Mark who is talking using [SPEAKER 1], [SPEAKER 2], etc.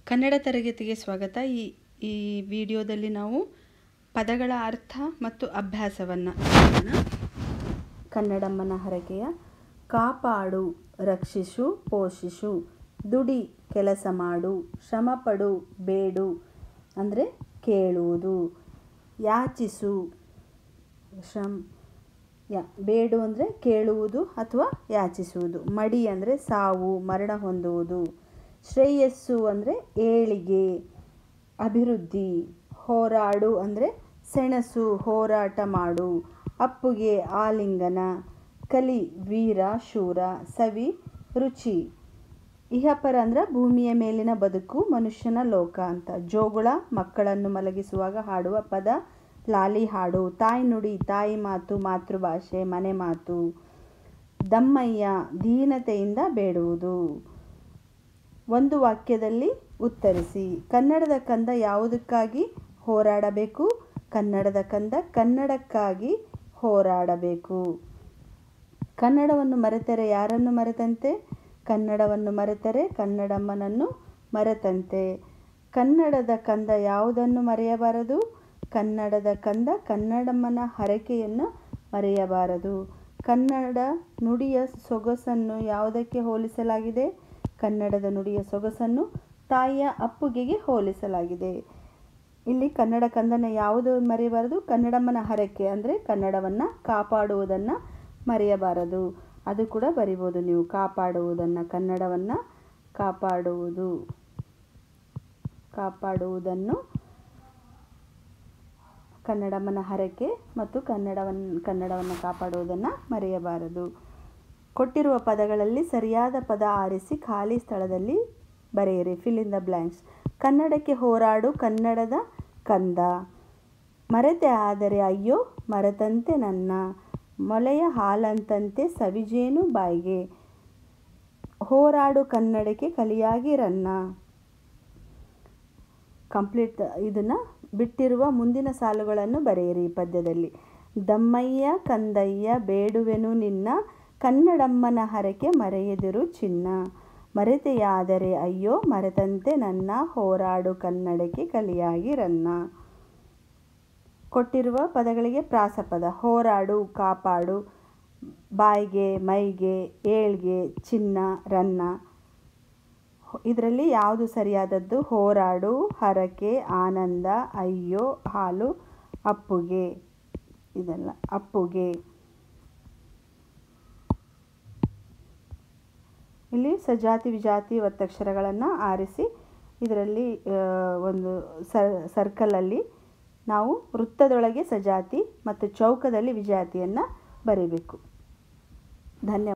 [SPEAKER 1] ಕನ್ನಡ ತರಗತಿಗೆ ಸ್ವಾಗತ ಈ ಈ ವಿಡಿಯೋದಲ್ಲಿ ನಾವು ಪದಗಳ ಅರ್ಥ ಮತ್ತು ಅಭ್ಯಾಸವನ್ನು ಕನ್ನಡಮ್ಮನ ಹರಕೆಯ ಕಾಪಾಡು ರಕ್ಷಿಸು ಪೋಷಿಸು ದುಡಿ ಕೆಲಸ ಮಾಡು ಶ್ರಮಪಡು ಬೇಡು ಅಂದರೆ ಕೇಳುವುದು ಯಾಚಿಸು ಶ್ರಮ ಯಾ ಬೇಡು ಅಂದರೆ ಕೇಳುವುದು ಅಥವಾ ಯಾಚಿಸುವುದು ಮಡಿ ಅಂದರೆ ಸಾವು ಮರಣ ಹೊಂದುವುದು ಶ್ರೇಯಸ್ಸು ಅಂದರೆ ಏಳಿಗೆ ಅಭಿವೃದ್ಧಿ ಹೋರಾಡು ಅಂದರೆ ಸೆಣಸು ಹೋರಾಟ ಮಾಡು ಅಪ್ಪುಗೆ ಆಲಿಂಗನ ಕಲಿ ವೀರ ಶೂರ ಸವಿ ರುಚಿ ಇಹಪರ ಅಂದ್ರೆ ಭೂಮಿಯ ಮೇಲಿನ ಬದುಕು ಮನುಷ್ಯನ ಲೋಕ ಅಂತ ಜೋಗುಳ ಮಕ್ಕಳನ್ನು ಮಲಗಿಸುವಾಗ ಹಾಡುವ ಪದ ಲಾಲಿ ಹಾಡು ತಾಯಿ ನುಡಿ ತಾಯಿ ಮಾತು ಮಾತೃಭಾಷೆ ಮನೆ ಮಾತು ದಮ್ಮಯ್ಯ ದೀನತೆಯಿಂದ ಬೇಡುವುದು ಒಂದು ವಾಕ್ಯದಲ್ಲಿ ಉತ್ತರಿಸಿ ಕನ್ನಡದ ಕಂದ ಯಾವುದಕ್ಕಾಗಿ ಹೋರಾಡಬೇಕು ಕನ್ನಡದ ಕಂದ ಕನ್ನಡಕ್ಕಾಗಿ ಹೋರಾಡಬೇಕು ಕನ್ನಡವನ್ನು ಮರೆತರೆ ಯಾರನ್ನು ಮರೆತಂತೆ ಕನ್ನಡವನ್ನು ಮರೆತರೆ ಕನ್ನಡಮ್ಮನನ್ನು ಮರೆತಂತೆ ಕನ್ನಡದ ಕಂದ ಯಾವುದನ್ನು ಮರೆಯಬಾರದು ಕನ್ನಡದ ಕಂದ ಕನ್ನಡಮ್ಮನ ಹರಕೆಯನ್ನು ಮರೆಯಬಾರದು ಕನ್ನಡ ನುಡಿಯ ಸೊಗಸನ್ನು ಯಾವುದಕ್ಕೆ ಹೋಲಿಸಲಾಗಿದೆ ಕನ್ನಡದ ನುಡಿಯ ಸೊಗಸನ್ನು ತಾಯಿಯ ಅಪ್ಪುಗೆಗೆ ಹೋಲಿಸಲಾಗಿದೆ ಇಲ್ಲಿ ಕನ್ನಡ ಕಂದನ ಯಾವುದು ಮರೆಯಬಾರದು ಕನ್ನಡಮ್ಮನ ಹರಕೆ ಅಂದರೆ ಕನ್ನಡವನ್ನು ಕಾಪಾಡುವುದನ್ನು ಮರೆಯಬಾರದು ಅದು ಕೂಡ ಬರಿಬೋದು ನೀವು ಕಾಪಾಡುವುದನ್ನು ಕನ್ನಡವನ್ನು ಕಾಪಾಡುವುದು ಕಾಪಾಡುವುದನ್ನು ಕನ್ನಡಮ್ಮನ ಹರಕೆ ಮತ್ತು ಕನ್ನಡವನ್ನು ಕನ್ನಡವನ್ನು ಕಾಪಾಡುವುದನ್ನು ಮರೆಯಬಾರದು ಕೊಟ್ಟಿರುವ ಪದಗಳಲ್ಲಿ ಸರಿಯಾದ ಪದ ಆರಿಸಿ ಖಾಲಿ ಸ್ಥಳದಲ್ಲಿ ಬರೆಯಿರಿ ಫಿಲ್ ಇನ್ ದ ಬ್ಲ್ಯಾಂಕ್ಸ್ ಕನ್ನಡಕ್ಕೆ ಹೋರಾಡು ಕನ್ನಡದ ಕಂದ ಮರೆತೆ ಆದರೆ ಅಯ್ಯೋ ಮರೆತಂತೆ ನನ್ನ ಮೊಲೆಯ ಹಾಲಂತಂತೆ ಸವಿಜೇನು ಬಾಯಿಗೆ ಹೋರಾಡು ಕನ್ನಡಕ್ಕೆ ಕಲಿಯಾಗಿರನ್ನ ಕಂಪ್ಲೀಟ್ ಇದನ್ನು ಬಿಟ್ಟಿರುವ ಮುಂದಿನ ಸಾಲುಗಳನ್ನು ಬರೆಯಿರಿ ಪದ್ಯದಲ್ಲಿ ದಮ್ಮಯ್ಯ ಕಂದಯ್ಯ ಬೇಡುವೆನು ನಿನ್ನ ಕನ್ನಡಮ್ಮನ ಹರಕೆ ಮರೆಯದಿರು ಚಿನ್ನ ಮರೆತೆಯಾದರೆ ಅಯ್ಯೋ ಮರೆತಂತೆ ನನ್ನ ಹೋರಾಡು ಕನ್ನಡಕ್ಕೆ ಕಲಿಯಾಗಿರನ್ನ ಕೊಟ್ಟಿರುವ ಪದಗಳಿಗೆ ಪ್ರಾಸಪದ ಹೋರಾಡು ಕಾಪಾಡು ಬಾಯಿಗೆ ಮೈಗೆ ಏಳ್ಗೆ ಚಿನ್ನ ರನ್ನ ಇದರಲ್ಲಿ ಯಾವುದು ಸರಿಯಾದದ್ದು ಹೋರಾಡು ಹರಕೆ ಆನಂದ ಅಯ್ಯೋ ಹಾಲು ಅಪ್ಪುಗೆ ಇದೆಲ್ಲ ಅಪ್ಪುಗೆ ಇಲ್ಲಿ ಸಜಾತಿ ವಿಜಾತಿ ಒತ್ತಕ್ಷರಗಳನ್ನು ಆರಿಸಿ ಇದರಲ್ಲಿ ಒಂದು ಸರ್ಕಲಲ್ಲಿ ನಾವು ವೃತ್ತದೊಳಗೆ ಸಜಾತಿ ಮತ್ತು ಚೌಕದಲ್ಲಿ ವಿಜಾತಿಯನ್ನು ಬರೀಬೇಕು ಧನ್ಯವಾದ